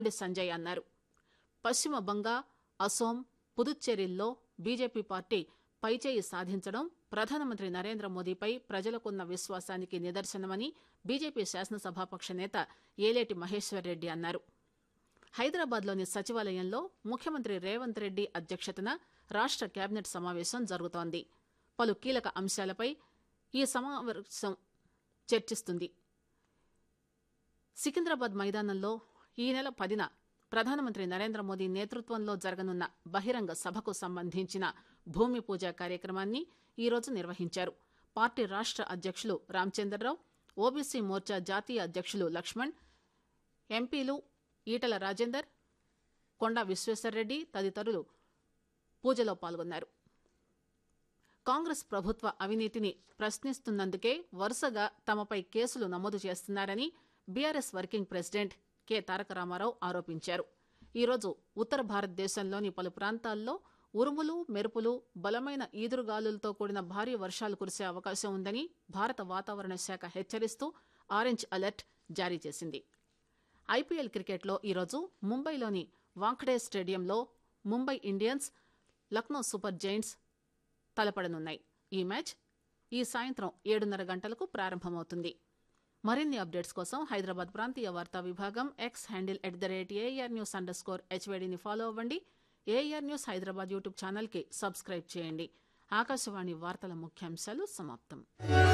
రెడ్డి సంజయ్ అన్నారు పశ్చిమ బంగా అసోం పుదుచ్చేరిల్లో బీజేపీ పార్టీ పైచేయి సాధించడం ప్రధానమంత్రి నరేంద్ర మోదీపై ప్రజలకున్న విశ్వాసానికి నిదర్శనమని బీజేపీ శాసనసభాపక్ష నేత ఏలేటి మహేశ్వర్ రెడ్డి అన్నారు హైదరాబాద్లోని సచివాలయంలో ముఖ్యమంత్రి రేవంత్ రెడ్డి అధ్యక్షతన రాష్ట కేబినెట్ సమావేశం జరుగుతోంది పలు కీలక అంశాలపై ఈ సమావేశం చర్చిస్తుంది సికింద్రాబాద్ మైదానంలో ఈ నెల పదిన ప్రధానమంత్రి నరేంద్ర మోదీ నేతృత్వంలో జరగనున్న బహిరంగ సభకు సంబంధించిన భూమి పూజ కార్యక్రమాన్ని ఈరోజు నిర్వహించారు పార్టీ రాష్ట అధ్యక్షులు రామచంద్రరావు ఓబీసీ మోర్చా జాతీయ అధ్యక్షులు లక్ష్మణ్ ఎంపీలు ఈటల రాజేందర్ కొండా విశ్వేశ్వర్రెడ్డి తదితరులు పూజలో పాల్గొన్నారు కాంగ్రెస్ ప్రభుత్వ అవినీతిని ప్రశ్నిస్తున్నందుకే వరుసగా తమపై కేసులు నమోదు చేస్తున్నారని BRS working president K Taraka Rama Rao ఆరోపించారు ఈరోజు ఉత్తర భారతదేశంలోని పలు ప్రాంతాల్లో ఉరుములు మెరుపులు బలమైన ఈదురుగాలులతో కూడిన భారీ వర్షాలు కురిసే అవకాశం ఉందని భారత వాతావరణ శాఖ హెచ్చరిస్తూ ఆరెంజ్ అలర్ట్ జారీ చేసింది ఐపీఎల్ క్రికెట్లో ఈరోజు ముంబైలోని వాంఖడే స్టేడియంలో Mumbai Indians Lucknow super giants తలపడనున్నాయి ఈ మ్యాచ్ ఈ సాయంత్రం ఏడున్నర గంటలకు ప్రారంభమవుతుంది మరిన్ని అప్డేట్స్ కోసం హైదరాబాద్ ప్రాంతీయ వార్తా విభాగం X handle at the rate AR news underscore హెచ్వేడిని ఫాలో అవ్వండి ఏఆర్ న్యూస్ హైదరాబాద్ యూట్యూబ్ ఛానల్కి సబ్స్క్రైబ్ చేయండి ఆకాశవాణి వార్తల ముఖ్యాంశాలు సమాప్తం